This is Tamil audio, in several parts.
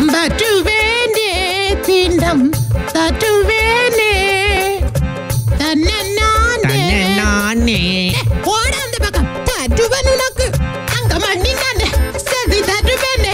பற்றுவேனே திண்டம் தட்டுவேனே தன்னே நானே ஓட அந்த பக்கம் தட்டுவன் உனக்கு அங்க மண்ணிங்கானே சதி தட்டுவேனே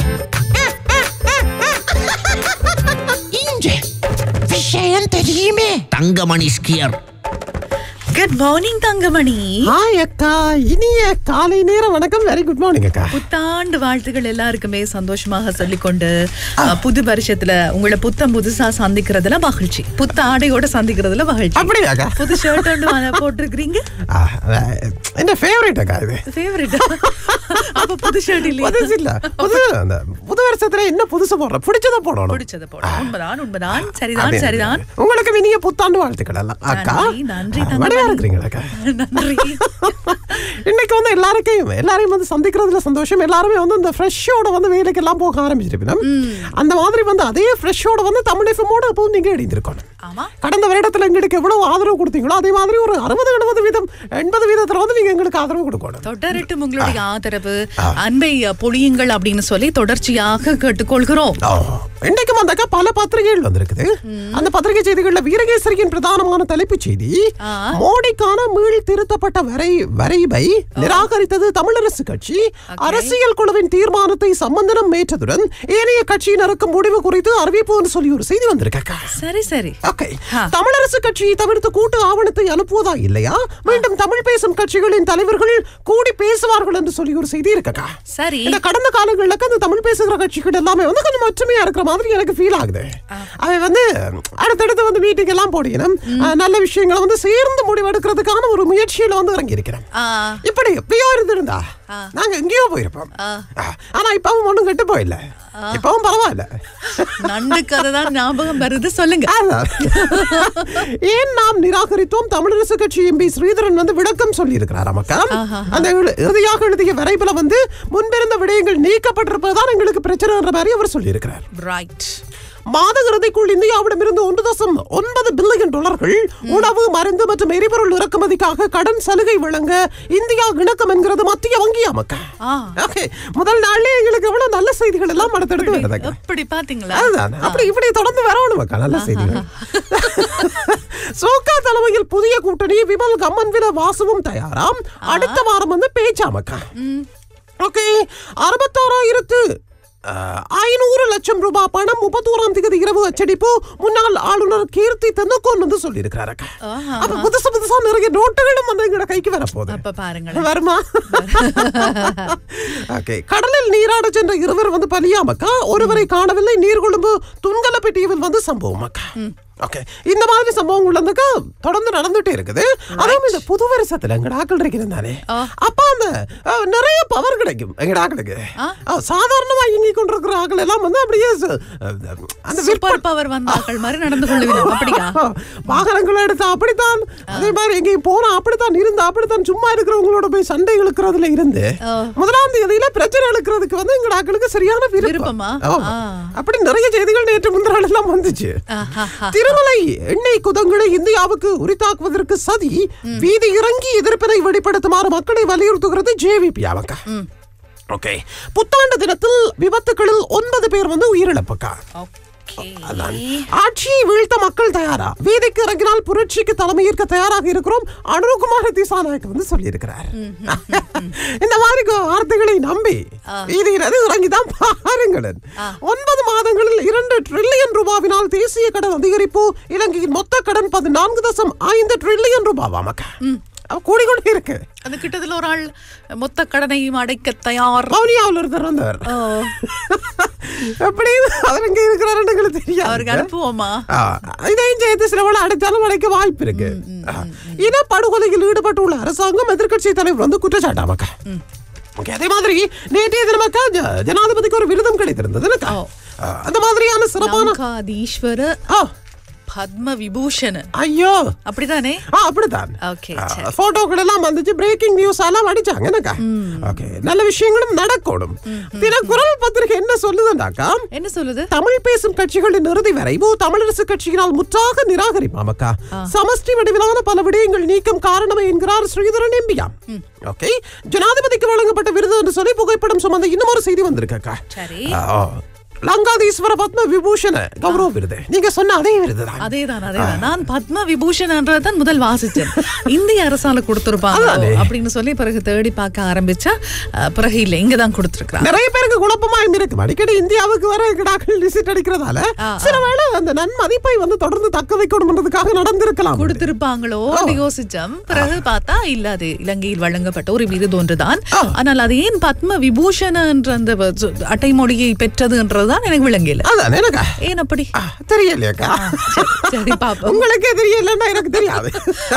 இங்க விஷயம் தெரியுமே தங்கமணி ஸ்கியர் குட் மார்னிங் தங்கமணி ஹாய் அக்கா இனிய காலை நேர வணக்கம் வெரி குட் மார்னிங் அக்கா புத்தாண்டு வாழ்த்துக்கள் எல்லாருக்குமே சந்தோஷமாக சொல்லிக்கொண்டு அஹ், புது வருஷத்துல உங்களை புத்தம் புதுசா சந்திக்கிறதுல மகிழ்ச்சி புத்த ஆடையோட சந்திக்கிறதுல மகிழ்ச்சி அப்படியாக்கா புது ஷர்ட் ஒன்று போட்டிருக்கிறீங்க ஆ, அஹ், என்ன ஃபேவரட் அக்கா இது ஃபேவரட் அப்ப புது ஷர்ட் இல்லையா புதுசு இல்ல புது அந்த புது வருஷத்துல என்ன புதுசு போடுற பிடிச்சத போடணும் பிடிச்சது போட உண்மைதான் உண்மைதான் சரிதான் அப்படி சரிதான் உங்களுக்கு இனிய புத்தாண்டு வாழ்த்துக்கள் எல்லாம் அக்கா நன்றி, நன்றி, ஆ, தங்கமணி. வடையா இருக்கிறீங்களா அக்கா நன்றி இன்னைக்கு வந்து எல்லாருக்கையும் எல்லாரையும் வந்து சந்திக்கிறதுல சந்தோஷம் எல்லாருமே வந்து இந்த ஃப்ரெஷ்ஷோட வந்து வேலைக்கு எல்லாம் போக ஆரம்பிச்சிருப்பீங்க அந்த மாதிரி வந்து அதே ஃப்ரெஷ்ஷோட வந்து தமிழ் எஃப்எம்மோட எப்போதும் நீங்க எழுந்திருக்கணும் ஆமா கடந்த வருடத்துல எங்களுக்கு எவ்வளவு ஆதரவு கொடுத்தீங்களோ அதே மாதிரி ஒரு அறுபது எழுபது வீதம் எண்பது வீதத்துல வந்து நீங்க எங்களுக்கு ஆதரவு கொடுக்கணும் தொடரட்டும் உங்களுடைய ஆதரவு அன்பை பொழியுங்கள் அப்படின்னு சொல்லி தொடர்ச்சியாக கேட்டுக்கொள்கிறோம் ஆ. இன்றைக்கும் வந்தாக்கா பல பத்திரிகைகள் வந்திருக்குது அந்த பத்திரிகை செய்திகள்ல வீரகேசரியின் பிரதானமான தலைப்புச் செய்தி ஆ. மோடிக்கான மீள் திருத்தப்பட்ட வரை வரைவை நிராகரித்தது தமிழரசு கட்சி அரசியல் குழுவின் தீர்மானத்தை சம்பந்தனம் ஏற்றதுடன் ஏனைய கட்சியினருக்கு முடிவு குறித்து அறிவிப்பு சொல்லி ஒரு செய்தி வந்திருக்கா சரி சரி ஓகே ஆ. தமிழரசு கட்சியை தவிர்த்து கூட்டு ஆவணத்தை அனுப்புவதா இல்லையா மீண்டும் தமிழ் பேசும் கட்சிகளின் தலைவர்கள் கூடி பேசுவார்கள் என்று சொல்லி ஒரு செய்தி இருக்கக்கா சரி இந்த கடந்த காலங்கள்ல அந்த தமிழ் பேசுகிற கட்சிகள் எல்லாமே வந்து கொஞ்சம் ஒற்றுமையா இருக்கிற மாதிரி எனக்கு ஃபீல் ஆகுது அவை வந்து அடுத்தடுத்து வந்து மீட்டிங் எல்லாம் போடிக்கணும் அஹ், நல்ல விஷயங்களை வந்து சேர்ந்து முடிவெடுக்கிறதுக்கான ஒரு முயற்சியில வந்து இறங்கி இருக்கிறேன் ஆ இப்படி எப்பயோ இருந்திருந்தா நாங்க எங்கேயோ போயிருப்போம் அஹ், ஆனா இப்பவும் ஒண்ணும் கெட்டு போயில்ல இப்பவும் பரவாயில்ல நண்டு கதை தான் ஞாபகம் வருது சொல்லுங்க அதான். ஏன் நாம் நிராகரித்தோம் தமிழரசு கட்சி எம்பி ஸ்ரீதரன் வந்து விளக்கம் சொல்லி இருக்கிறார் மக்கா அந்த எழு- இறுதியாக எழுதிய வரைபில வந்து முன்பிருந்த விடயங்கள் நீக்கப்பட்டிருப்பதுதான் எங்களுக்கு பிரச்சனைன்ற மாதிரி அவர் சொல்லி இருக்கிறார் ரைட் மாத இறுதிக்குள் இந்தியாவிடமிருந்து ஒன்று தசம் ஒன்பது பில்லியன் டாலர்கள் உணவு மருந்து மற்றும் எரிபொருள் இறக்குமதிக்காக கடன் சலுகை வழங்க இந்தியா இணக்கம் என்கிறது மத்திய வங்கி அமக்க ஆ. ஓகே முதல் நாள்லயே எங்களுக்கு எவ்வளவு நல்ல செய்திகள் எல்லாம் அடுத்தடுத்து வருதுங்க எப்படி பாத்தீங்களா அதுதான் அப்படி இப்படி தொடர்ந்து வரணும் மக்கா நல்ல செய்திகள் சோகா தலைமையில் புதிய கூட்டணி விமல் கம்மன்வில வாசுவும் தயாராம் அடுத்த வாரம் வந்து பேச்சாமக்கா ஓகே அறுபத்தாறாயிரத்து அஹ், ஐநூறு லட்சம் ரூபாய் பணம் முப்பத்தோராம் தேதி இரவு அச்சடிப்பு முன்னாள் ஆளுநர் கீர்த்தி தென்னக்கோன் வந்து சொல்லியிருக்கிறாரு ஆஹா. அப்ப புதுசு புதுசா நிறைய நோட்டுகளும் வந்து எங்களோட கைக்கு வரப்போகுது அப்ப பாருங்களேன் வருமா ஓகே கடலில் நீராட சென்ற இருவர் வந்து பலியாமக்கா ஒருவரை காணவில்லை நீர்கொழும்பு துன்கலப்பட்டியில் வந்து சம்பவம் அக்கா ஓகே இந்த மாதிரி சம்பவங்கள் வந்துக்கா தொடர்ந்து நடந்துட்டே இருக்குது அதுவும் இந்த புது வருஷத்துல எங்கட ஆக்கள் இருக்கிறது தானே ஆ. அப்ப அந்த அஹ், நிறைய பவர் கிடைக்கும் எங்கட ஆக்களுக்கு அஹ், சாதாரணமா இயங்கி கொண்டிருக்கிற ஆக்கள் எல்லாம் வந்து அப்படியே ச- அஹ், அந்த சூப்பர் பவர் வந்தாக்கள் மாதிரி நடந்து கொள்ளுவீங்க அப்படியா வாகனங்கள் எடுத்தா அப்படித்தான் அதே மாதிரி எங்கேயும் போனா அப்படித்தான் இருந்தா அப்படித்தான் சும்மா இருக்கிறவங்களோட போய் சண்டை இழுக்கிறதுல இருந்து ஓ. முதலாம் தேதியில பிரச்சனை இழுக்கிறதுக்கு வந்து எங்க ஆக்களுக்கு சரியான விருப்பம் விருப்பமா? ஆமா. ஆ. அப்படி நிறைய செய்திகள் நேற்று முந்தினாள் எல்லாம் வந்துச்சு ஆஹாஹா. திருமலை எண்ணெய் குதங்களை இந்தியாவுக்கு உரித்தாக்குவதற்கு சதி வீதி இறங்கி எதிர்ப்பினை வெளிப்படுத்துமாறு மக்களை வலியுறுத்துகிறது ஜேவிபி அவங்க ஓகே புத்தாண்டு தினத்தில் விபத்துகளில் ஒன்பது பேர் வந்து உயிரிழப்புக்கா ஓகே அதான். ஆட்சியை வீழ்த்த மக்கள் தயாரா வீதிக்கு இறங்கினால் புரட்சிக்கு தலைமையேற்க தயாராக இருக்கிறோம் அனுகுமார திசாநாயக் வந்து சொல்லியிருக்கிறார் இந்த மாதிரி கோ- வார்த்தைகளை நம்பி வீதியில் இறங்கிதான் பாருங்களேன் ஒன்பது மாதங்களில் இரண்டு ட்ரில்லியன் ரூபாவினால் தேசிய கடன் அதிகரிப்பு இலங்கையின் மொத்த கடன் பதினான்கு தசம் ஐந்து ட்ரில்லியன் ரூபாவா மக்கா கூடிக்கொண்டே இருக்கு அந்த கிட்டத்துல ஒரு ஆள் மொத்த கடனையும் அடைக்க தயார் வவுனியாவில் ஒருத்தர் வந்தவர் ஓ, எப்படி அவர் எங்க இருக்கிறாருன்னு எங்களுக்கு தெரியாது அவருக்கு அனுப்புவோமா ஆ, இதையும் சேர்த்து சிலவள அடைத்தாலும் அடைக்க வாய்ப்பு இருக்கு ஆ, இனப்படுகொலையில் ஈடுபட்டுள்ள அரசாங்கம் எதிர்க்கட்சி தலைவர் வந்து குற்றச்சாட்டாமக்கா ஓகே அதே மாதிரி நேற்றைய தினமாக்கா ஜ- ஜனாதிபதிக்கு ஒரு விருதும் கிடைத்திருந்தது எனக்கா? ஓ. ஆ, அந்த மாதிரியான சிறப்பான லங்காதீஸ்வர ஆ, பத்ம விபூஷன் ஐயோ அப்படிதானே ஆ அப்படித்தான் ஓகே ஆ, சரி போட்டோக்கள் எல்லாம் வந்துச்சு பிரேக்கிங் நியூஸ் எல்லாம் அடிச்சாங்க எனக்கா ஓகே நல்ல விஷயங்களும் நடக்கணும் தினக்குரல் பத்திரிகை என்ன சொல்லுதுண்டாக்கா என்ன சொல்லுது தமிழ் பேசும் கட்சிகளின் இறுதி வரைவு தமிழரசு கட்சியினால் முற்றாக நிராகரிப்பாமக்கா சமஷ்டி வடிவிலான பல விடயங்கள் நீக்கம் காரணமே என்கிறார் ஸ்ரீதரன் எம்பியா ஓகே ஜனாதிபதிக்கு வழங்கப்பட்ட விருது என்று சொல்லி புகைப்படம் சுமந்த இன்னும் ஒரு செய்தி வந்திருக்கா சரி ஆ, லங்காதீஸ்வர பத்ம விபூஷண கௌரவ விருது நீங்க சொன்ன அதே விருது தான் அதேதான் அதேதான் நான் பத்ம விபூஷணன்றதான் முதல் வாசிச்சேன் இந்திய அரசால கொடுத்திருப்பாங்க அதானே. அப்படின்னு சொல்லி பிறகு தேடி பார்க்க ஆரம்பிச்சா அஹ், பிறகு இல்ல இங்கதான் கொடுத்திருக்கிறாங்க நிறைய பேருக்கு குழப்பமாயும் இருக்கு அடிக்கடி இந்தியாவுக்கு வர கிடாக்கள் விசிட் அடிக்கிறதால சில வேளை அந்த நன்மதிப்பை வந்து தொடர்ந்து தக்க வைக்கணும்ன்றதுக்காக நடந்திருக்கலாம் கொடுத்திருப்பாங்களோ அப்படி யோசிச்சோம் பிறகு பார்த்தா இல்ல அது இலங்கையில் வழங்கப்பட்ட ஒரு விருது ஒன்றுதான் ஆனால் அது ஏன் பத்ம விபூஷணன்ற அந்த வ- சு- அட்டைமொழியை பெற்றதுன்றதுதான் எனக்கு விளங்கல அதான் எனக்கா ஏன் அப்படி ஆ, தெரியலையாக்கா சரி பாப்போம் உங்களுக்கே தெரியலன்னா எனக்கு தெரியாது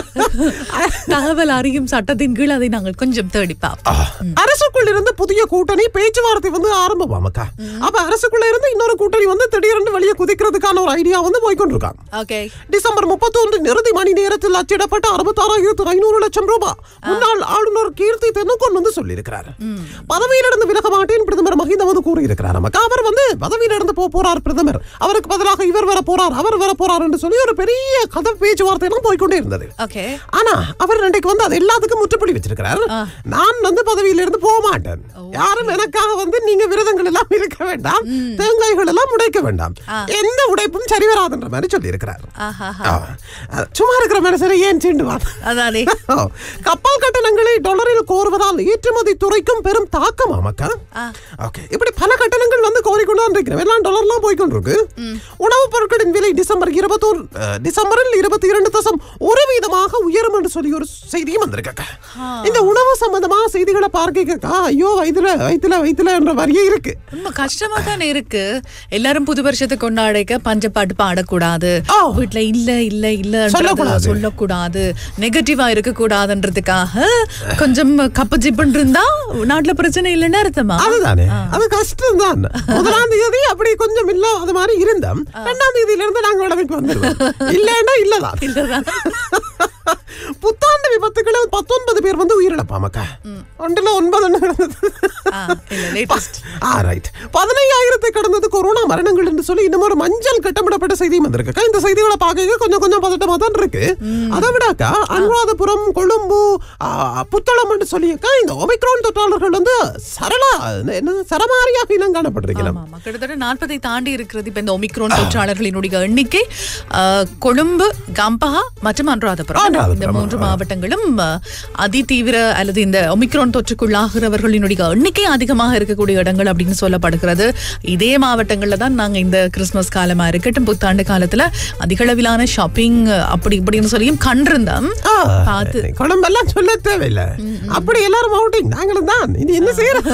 தகவல் அறியும் சட்டத்தின் கீழ் அதை நாங்கள் கொஞ்சம் தேடி பார்ப்போம் அரசுக்குள்ள இருந்து புதிய கூட்டணி பேச்சுவார்த்தை வந்து ஆரம்பமாமக்கா அப்ப அரசுக்குள்ள இருந்து இன்னொரு கூட்டணி வந்து திடீர்னு வெளியே குதிக்கிறதுக்கான ஒரு ஐடியா வந்து போய்கொண்டிருக்காங்க ஓகே டிசம்பர் முப்பத்தொன்று இறுதி மணி நேரத்தில் அச்சிடப்பட்ட அறுபத்தாறாயிரத்து ஐநூறு லட்சம் ரூபாய் முன்னாள் ஆளுநர் கீர்த்தி தென்னக்கொன் வந்து சொல்லியிருக்கிறார் பதவியிலிருந்து விலக மாட்டேன் பிரதமர் மஹிந்த வந்து கூறியிருக்கிறார் நமக்கு அவர் வந்து பதவியிலிருந்து போக போறார் பிரதமர் அவருக்கு பதிலாக இவர் வர போறார் அவர் வர போறார் என்று சொல்லி ஒரு பெரிய கதை பேச்சுவார்த்தை எல்லாம் போய்க்கொண்டே இருந்தது ஓகே ஆனா அவர் இன்றைக்கு வந்து அது எல்லாத்துக்கும் முற்றுப்புள்ளி வச்சிருக்கிறார் நான் வந்து பதவியில இருந்து போக மாட்டேன் யாரும் எனக்காக வந்து நீங்க விரதங்கள் எல்லாம் இருக்க வேண்டாம் தேங்காய்கள் எல்லாம் உடைக்க வேண்டாம் எந்த உடைப்பும் சரி வராதுன்ற மாதிரி சொல்லி இருக்கிறார் ஆஹா சும்மா இருக்கிற மனுஷரை ஏன் சீண்டுவான் அதானே ஓ, கப்பல் கட்டணங்களை டாலரில் கோருவதால் ஏற்றுமதி துறைக்கும் பெரும் தாக்கம் மக்கா ஓகே இப்படி பல கட்டணங்கள் வந்து கோரிக்கொண்டு இருக்கிறோம் எல்லாம் டாலர்லாம் போய்கொண்டிருக்கு உணவுப் பொருட்களின் விலை டிசம்பர் இருபத்தோரு அஹ், டிசம்பரில் இருபத்தி இரண்டு தசம் ஒரு வீதமாக உயரும் என்று சொல்லி ஒரு செய்தியும் வந்திருக்கா இந்த உணவு சம்பந்தமா செய்திகளை பார்க்கக்கா ஐயோ வயிற்றுல வயிற்றுல வயிற்றுல என்ற மாதிரியே இருக்கு ரொம்ப கஷ்டமா தானே இருக்கு எல்லாரும் புது வருஷத்தை கொண்டாடிக்க பஞ்சப்பாட்டு பாடக்கூடாது ஆ. வீட்ல இல்ல இல்ல இல்ல சொல்லக்கூடாது. சொல்லக்கூடாது நெகட்டிவா இருக்க கூடாதுன்றதுக்காக கொஞ்சம் கப்பு ஜிப்புன்னு இருந்தா நாட்டுல பிரச்சனை இல்லைன்னு அர்த்தமா அதுதானே அது கஷ்டம் தான் முதலாம் தேதி அப்படி கொஞ்சம் இல்ல அது மாதிரி இருந்தோம் ரெண்டாம் தேதியில இருந்து நாங்க உடம்புக்கு வந்துருவோம் இல்லன்னா இல்லதான் இல்லதான் புத்தாண்டு விபத்துகளில் பத்தொன்பது பேர் வந்து உயிரிழப்பாமக்கா ஒன்றுல ஒன்பது ஒண்ணு நடந்தது ஆ, இல்ல லேட்டஸ்ட் ஆ ரைட் பதினையாயிரத்தை கடந்தது கொரோனா மரணங்கள் என்று சொல்லி இன்னும் ஒரு மஞ்சள் கட்டமிடப்பட்ட செய்தியும் வந்திருக்கா இந்த செய்திகளை பார்க்க கொஞ்சம் கொஞ்சம் பதட்டமா தான் இருக்கு அதை விடாக்கா அனுராதபுரம் கொழும்பு ஆ, புத்தளம் என்று சொல்லியக்கா இந்த ஒமிக்ரான் தொற்றாளர்கள் வந்து சரளா என்ன சரமாரியாக இனம் காணப்பட்டிருக்கலாம் ஆமா, ஆமா. கிட்டத்தட்ட நாற்பதை தாண்டி இருக்கிறது இப்ப இந்த ஒமிக்ரோன் தொற்றாளர்களினுடைய எண்ணிக்கை ஆ, கொழும்பு கம்பஹா மற்றும் அனுராதபுரம் அனுராதபுரம், இந்த மூன்று மாவட்டங்களும் ஆ, அதிதீவிர அல்லது இந்த ஒமிக்ரோன் தொற்றுக்குள்ளாகிறவர்களினுடைய எண்ணிக்கை அதிகமாக இருக்கக்கூடிய இடங்கள் அப்படின்னு சொல்லப்படுகிறது இதே மாவட்டங்கள்ல தான் நாங்க இந்த கிறிஸ்துமஸ் காலமா இருக்கட்டும் புத்தாண்டு காலத்துல அதிக அளவிலான ஷாப்பிங் அப்படி இப்படின்னு சொல்லியும் கண்டிருந்தோம் பார்த்து குழம்பெல்லாம் சொல்ல தேவையில்லை அப்படி எல்லாரும் அவுட்டிங் நாங்களும் தான் இது என்ன செய்யறது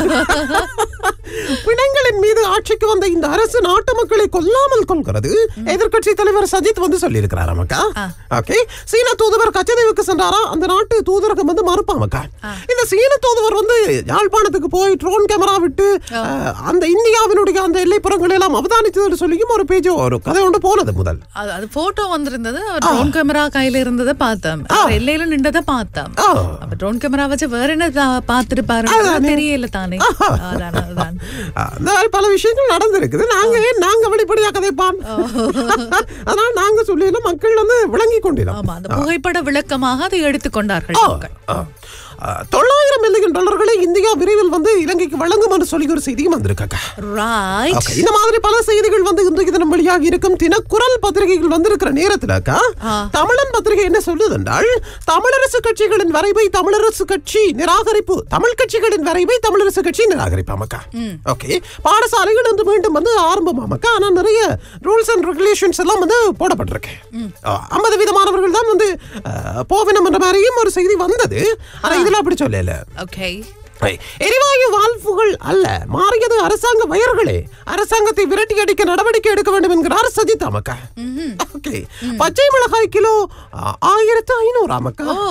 பிணங்களின் மீது ஆட்சிக்கு வந்த இந்த அரசு நாட்டு மக்களை கொல்லாமல் கொள்கிறது எதிர்க்கட்சி தலைவர் சஜித் வந்து சொல்லியிருக்கிறார் அமக்கா ஓகே சீன தூதுவர் கச்சதீவுக்கு சென்றாரா அந்த நாட்டு தூதரகம் வந்து மறுப்பாமக்கா இந்த சீன தூதுவர் வந்து யாழ்ப்பாணத்துக்கு போய் ட்ரோன் கேமரா விட்டு அஹ், அந்த இந்தியாவினுடைய அந்த எல்லைப்புறங்களை எல்லாம் அவதானித்தது சொல்லியும் ஒரு பேஜ் ஒரு கதை ஒன்று போனது முதல் அது அது போட்டோ வந்திருந்தது அவர் ட்ரோன் கேமரா கையில இருந்ததை பார்த்தோம் அவர் எல்லையில நின்றதை பார்த்தோம் ஆ. அப்ப ட்ரோன் கேமரா வச்சு வேற என்ன பா- பார்த்திருப்பாரு தெரியல தானே அதான் அதான் அஹ், இந்த மாதிரி பல விஷயங்கள் நடந்திருக்குது நாங்க ஏன் நாங்க வெளிப்படையா கதைப்பான் அதனால நாங்க சொல்லியில மக்கள் வந்து விளங்கி கொண்டிடும் ஆமா அந்த புகைப்பட விளக்கமாக அதை எடுத்துக்கொண்டார்கள் மக்கள். தொள்ளாயிரம் மில்லியன் டாலர்களை இந்தியா விரைவில் வந்து இலங்கைக்கு வழங்கும் என்று சொல்லி ஒரு செய்தியும் வந்திருக்காக்கா Right. Okay, இந்த மாதிரி பல செய்திகள் வந்து இன்றைக்கு தினம் வெளியாகி இருக்கும் தினக்குரல் பத்திரிகைகள் வந்திருக்கிற நேரத்திலக்கா தமிழன் பத்திரிகை என்ன சொல்லுது என்றால் தமிழரசு கட்சிகளின் வரைவை தமிழரசு கட்சி நிராகரிப்பு தமிழ் கட்சிகளின் வரைவை தமிழரசு கட்சி நிராகரிப்பாமக்கா ஓகே பாடசாலைகள் வந்து மீண்டும் வந்து ஆரம்பமாமக்கா ஆனா நிறைய ரூல்ஸ் அண்ட் ரெகுலேஷன்ஸ் எல்லாம் வந்து போடப்பட்டிருக்கு ஐம்பது விதமானவர்கள் தான் வந்து அஹ், போவினம் என்ற மாதிரியும் ஒரு செய்தி வந்தது ஆனா இதுல அப்படி சொல்லல Okay. ஐ, எரிவாயு வால்வுகள் அல்ல மாறியது அரசாங்க வயர்களே அரசாங்கத்தை விரட்டி அடிக்க நடவடிக்கை எடுக்க வேண்டும் என்கிறார் சஜித் அமக்கா ஓகே பச்சை மிளகாய் கிலோ ஆ, ஆயிரத்து ஐநூறு அமக்கா ஓ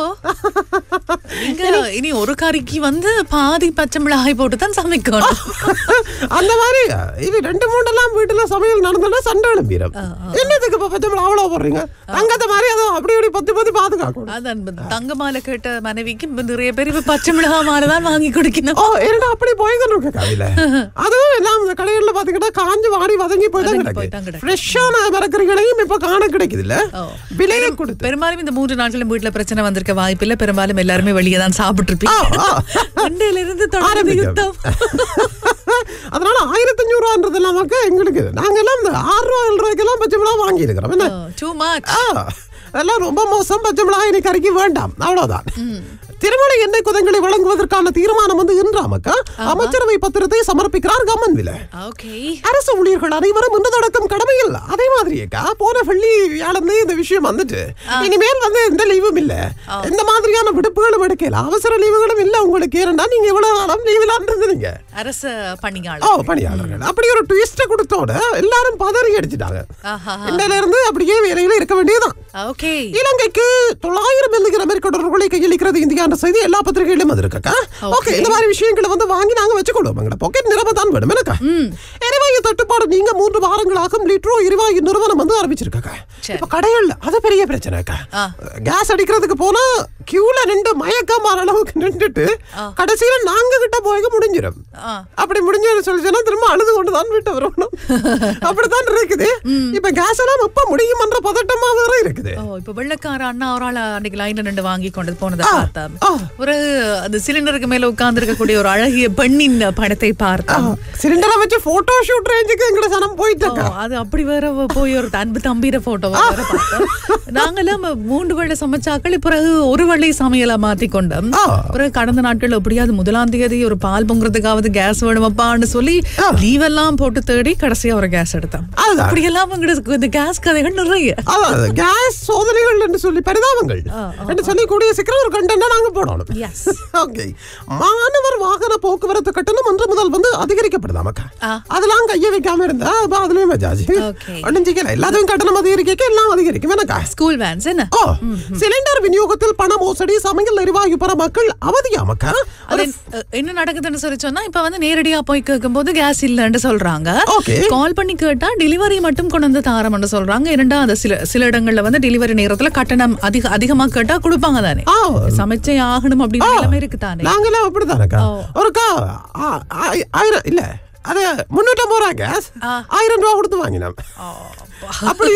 நீங்க இனி ஒரு கறிக்கு வந்து பாதி பச்சை மிளகாய் போட்டு தான் சமைக்கணும் அந்த மாதிரி இது ரெண்டு மூணெல்லாம் வீட்டுல சமையல் நடந்தோன்னா சண்டை எழும்பிடும் என்னதுக்கு இப்ப பச்சை மிளகா அவ்வளவு போடுறீங்க தங்கத்தை மாதிரி அதை அப்படி இப்படி பத்தி பத்தி பாதுகாக்கணும் அதான் தங்க மாலை கேட்ட மனைவிக்கு இப்ப நிறைய பேர் இப்ப பச்சை மிளகாய் மாலை தான் வாங்கி குடிக்கணும் ஓ என்னடா அப்படி போய்கணும் இருக்கு கவில அதுவும் எல்லாம் இந்த கடைகள்ல பாத்தீங்கன்னா காஞ்சு வாடி வதங்கி போய் தான் வதங்கி போய் தான் கிடக்கு கிடக்கு. ஃப்ரெஷ்ஷான மரக்கறிகளையும் இப்ப காண கிடைக்குது இல்ல ஓ. விலையை கொடுத்து பெரும்பாலும் இந்த மூன்று நாட்களும் வீட்டுல பிரச்சனை வந்திருக்க வாய்ப்பில்லை பெரும்பாலும் எல்லாருமே வெளியே தான் சாப்பிட்டு ஆ, ஆ. இருப்பீங்க இருந்து தொடர்ந்து ஆரம்பிக்க. யுத்தம் அதனால ஆயிரத்தி அஞ்சூறு ரூபான்றதெல்லாம் மக்கா எங்களுக்கு நாங்க எல்லாம் இந்த ஆறு ரூபா ஏழு ரூபாய்க்கெல்லாம் பச்சை மிளகா வாங்கி இருக்கிறோம் என்ன டூ மச் ஆ, அதெல்லாம் ரொம்ப மோசம் பச்சை மிளகாய் இன்னைக்கு கறிக்கு வேண்டாம் அவ்வளவுதான் திருமலை எண்ணெய் குதங்களை வழங்குவதற்கான தீர்மானம் வந்து இன்றாமக்கா அமைச்சரவை பத்திரத்தை சமர்ப்பிக்கிறார் கமன்வில ஓகே அரசு ஊழியர்கள் அனைவரும் இன்று தொடக்கம் கடமையில் அதே மாதிரியேக்கா போன வெள்ளி வியாழந்து இந்த விஷயம் வந்துட்டு இனிமேல் வந்து எந்த லீவும் இல்ல இந்த மாதிரியான விடுப்புகளும் எடுக்கல அவசர லீவுகளும் இல்ல உங்களுக்கு ஏன்னா நீங்க இவ்வளவு காலம் லீவில் இருந்தீங்க அரச ஓ பணியாளர் பணியாளர்கள் அப்படி ஒரு ட்விஸ்ட கொடுத்தோட எல்லாரும் பதறி அடிச்சிட்டாங்க ஆஹா. இன்னையில இருந்து அப்படியே வேலையில இருக்க வேண்டியதுதான் ஓகே இலங்கைக்கு தொள்ளாயிரம் மில்லியன் அமெரிக்க டாலர்களை கையளிக்கிறது இந்தியா என்ற செய்தி எல்லா பத்திரிகையிலும் வந்திருக்கா ஓகே இந்த மாதிரி விஷயங்களை வந்து வாங்கி நாங்க வச்சுக்கொள்வோம் எங்களை பாக்கெட் நிரம்ப தான் வேணும் எனக்கா எரிவாயு தட்டுப்பாடு நீங்க மூன்று வாரங்களாகும் லிட்ரோ எரிவாயு நிறுவனம் வந்து ஆரம்பிச்சிருக்காங்க சரி. இப்ப கடைகள்ல அது பெரிய பிரச்சனைக்கா ஆ. கேஸ் அடிக்கிறதுக்கு போனா கியூல நின்று மயக்கம் வர அளவுக்கு நின்றுட்டு கடைசியில நாங்க கிட்ட போய் முடிஞ்சிடும் ஆ. அப்படி முடிஞ்சு சொல்லிச்சுன்னா திரும்ப அழுது கொண்டு தான் வீட்டை வரணும் அப்படித்தான் இருக்குது இப்ப கேஸ் எல்லாம் எப்ப முடியுமன்ற பதட்டமா வேற இருக்குது ஓ இப்ப வெள்ளக்கார அண்ணா ஒரு ஆள் அன்னைக்கு லைன்ல நின்று வாங்கி கொண்டு போனதை ஆ, பார்த்தோம் ஆ. ஒரு அந்த சிலிண்டருக்கு மேல உட்கார்ந்து இருக்கக்கூடிய ஒரு அழகிய பெண்ணின் படத்தை பார்த்தோம் சிலிண்டரை வச்சு போட்டோ ஷூட் ரேஞ்சுக்கு எங்கட சனம் போயிட்டு ஓ, அது அப்படி வேற போய் ஒரு அன்பு தம்பிர போட்டோ வேற பார்த்தோம் நாங்கெல்லாம் மூன்று வேளை சமைச்சாக்கள் பிறகு ஒரு வேளை சமையலா மாத்தி கொண்டோம் ஆ. பிறகு கடந்த நாட்கள் எப்படியாவது முதலாம் தேதி ஒரு பால் பொங்குறதுக்காவது கேஸ் வேணுமப்பான்னு சொல்லி லீவ் எல்லாம் போட்டு தேடி கடைசியா ஒரு கேஸ் எடுத்தோம் அதுதான். அப்படி எல்லாம் எங்களுக்கு இந்த கேஸ் கதைகள் நிறைய அதான் கேஸ் சோதனைகள் என்று சொல்லி பரிதாபங்கள் என்று சொல்லி கூடிய சீக்கிரம் ஒரு கண்டென்ட் நாங்க போடணும் Yes. ஓகே மாணவர் வாகன போக்குவரத்து கட்டணம் ஒன்று முதல் வந்து அதிகரிக்கப்படுதாமக்கா ஆ. அதெல்லாம் கைய வைக்காம இருந்தா அப்ப அதுலயும் வச்சாச்சு Okay. ஒன்னும் எல்லாத்தையும் கட்டணம் அதிகரிக்க எல்லாம் அதிகரிக்கும் எனக்கா ஸ்கூல் வேன்ஸ் என்ன ஓ சிலிண்டர் விநியோகத்தில் பண மோசடி சமையல் எரிவாயு பெற மக்கள் அவதியாமக்கா அது என்ன- என்ன நடக்குதுன்னு சொல்லி சொன்னா இப்ப வந்து நேரடியா போய் கேட்கும்போது கேஸ் இல்லைன்னு சொல்றாங்க Okay. கால் பண்ணி கேட்டா டெலிவரி மட்டும் கொண்டு வந்து தாரம்னு சொல்றாங்க இரண்டாவது சில சில இடங்கள்ல வந்து டெலிவரி நேரத்துல கட்டணம் அதிக அதிகமா கேட்டா கொடுப்பாங்க தானே ஆ. சமைச்சே ஆகணும் அப்படின்னு நிலைமை இருக்கு தானே நாங்கெல்லாம் அப்படித்தானக்கா ஓ. ஒருக்கா ஆ, ஆ- ஆயிரம் இல்ல அது முன்னூற்றம்பது ரூபா கேஸ் ஆ. ஆயிரம் ரூபா கொடுத்து வாங்கினோம் அப்படி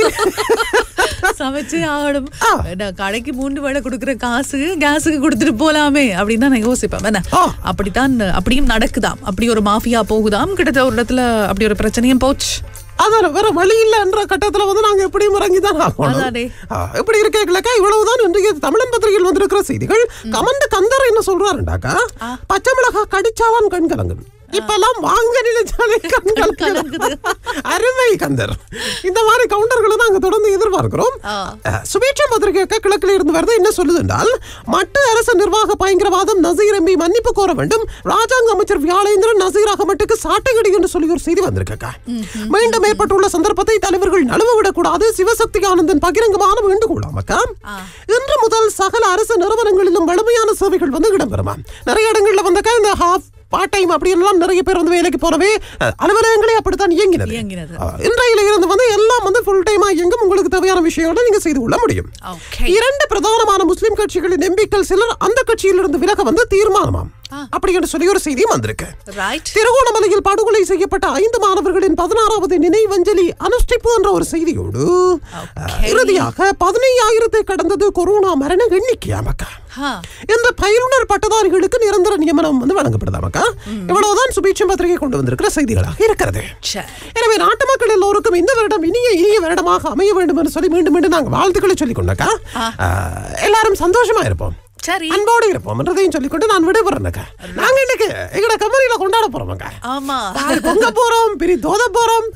சமைச்சே ஆகணும் என்ன, கடைக்கு மூன்று வேளை கொடுக்குற காசு கேஸுக்கு கொடுத்துட்டு போலாமே அப்படின்னு தான் நான் யோசிப்பேன் என்ன ஆ. அப்படித்தான் அப்படியும் நடக்குதாம் அப்படி ஒரு மாஃபியா போகுதாம் கிட்டத்தட்ட ஒரு இடத்துல அப்படி ஒரு பிரச்சனையும் போச்சு அதான் வேற வழி இல்லைன்ற கட்டத்துல வந்து நாங்க எப்படியும் இறங்கி தான் ஆகணும் அதானே. ஆ, இப்படி இருக்கலக்கா இவ்வளவுதான் இன்றைய தமிழன் பத்திரிகையில் வந்திருக்கிற செய்திகள் கமந்த கந்தர் என்ன சொல்றாருண்டாக்கா பச்சை மிளகாய் கடிச்சாவான் கண் கலங்கும் இப்பெல்லாம் வாங்க நினைச்சாலே கண் கலங்குது அருமை கந்தர் இந்த மாதிரி கவுண்டர்களை நாங்க தொடர்ந்து எதிர்பார்க்கிறோம் அஹ், சுபேட்சம் பத்திரிகைக்கு கிழக்கில் இருந்து வருது என்ன சொல்லுது என்றால் மட்டு அரசு நிர்வாக பயங்கரவாதம் நசீர் எம்பி மன்னிப்பு கோர வேண்டும் ராஜாங்க அமைச்சர் வியாழேந்திரன் நசீர் அகமட்டுக்கு சாட்டையடி என்று சொல்லி ஒரு செய்தி வந்திருக்கா மீண்டும் ஏற்பட்டுள்ள சந்தர்ப்பத்தை தலைவர்கள் நழுவ விடக்கூடாது சிவசக்தி ஆனந்தன் பகிரங்கமான வேண்டுகோளாமக்கா இன்று முதல் சகல அரசு நிறுவனங்களிலும் வலிமையான சேவைகள் வந்து இடம்பெறுமா நிறைய இடங்கள்ல வந்தக்கா இந்த ஹாஃப் பார்ட் டைம் அப்படி எல்லாம் நிறைய பேர் வந்து வேலைக்கு போறவே அஹ், அலுவலகங்களே அப்படித்தான் இயங்கினது இயங்கினது. அஹ், இன்றையில இருந்து வந்து எல்லாம் வந்து ஃபுல் டைமா இயங்கும் உங்களுக்கு தேவையான விஷயங்களை நீங்க செய்து கொள்ள முடியும் Okay. இரண்டு பிரதானமான முஸ்லிம் கட்சிகளின் எம்பிக்கள் சிலர் அந்த கட்சியிலிருந்து விலக வந்து தீர்மானமாம் அப்படி என்று சொல்லி ஒரு செய்தியும் வந்திருக்கு ரைட் திருகோணமலையில் படுகொலை செய்யப்பட்ட ஐந்து மாணவர்களின் பதினாறாவது நினைவஞ்சலி அனுஷ்டிப்பு என்ற ஒரு செய்தியோடு அஹ், இறுதியாக பதினையாயிரத்தை கடந்தது கொரோனா மரண எண்ணிக்கையாமக்கா ஹா இந்த பயிலுனர் பட்டதாரிகளுக்கு நிரந்தர நியமனம் வந்து வழங்கப்படுதாமக்கா இவ்வளவுதான் சுபீட்சம் பத்திரிகை கொண்டு வந்திருக்கிற செய்திகளாக இருக்கிறது சரி எனவே நாட்டு மக்கள் எல்லோருக்கும் இந்த வருடம் இனிய இனிய வருடமாக அமைய வேண்டும் என்று சொல்லி மீண்டும் மீண்டும் நாங்கள் வாழ்த்துக்களை சொல்லிக் கொண்டக்கா அஹ், எல்லாரும் சந்தோஷமா இருப்போம் சரி அன்போடு இருப்போம் என்றதையும் சொல்லிக்கொண்டு நான் விடைபெறேன்க்கா நாங்க இன்னைக்கு எங்கட கம்பெனியில கொண்டாட போறோம்க்கா ஆமா பால் பொங்க போறோம் பிரி தோத போறோம்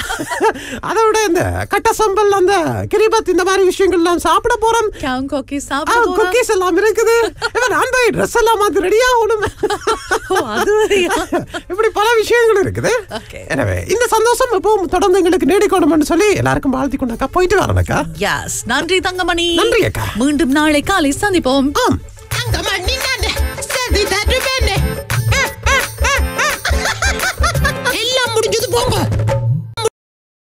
அதை விட இந்த கட்ட சம்பல் அந்த கிரிபத் இந்த மாதிரி விஷயங்கள் எல்லாம் சாப்பிட போறோம் கேம் கோக்கி சாப்பிட போறோம். குக்கீஸ் எல்லாம் இருக்குது இப்ப நான் போய் ட்ரெஸ் எல்லாம் மாத்தி ரெடியா ஆகணும் ஓ, அது வரையா? இப்படி பல விஷயங்கள் இருக்குது Okay. எனவே இந்த சந்தோஷம் எப்பவும் தொடர்ந்து எங்களுக்கு நீடிக்கணும்னு சொல்லி எல்லாருக்கும் வாழ்த்தி கொண்டாக்கா போயிட்டு வரேனக்கா Yes. நன்றி தங்கமணி நன்றி அக்கா. மீண்டும் நாளை காலை சந்திப்போம் ஆம் தங்கமணி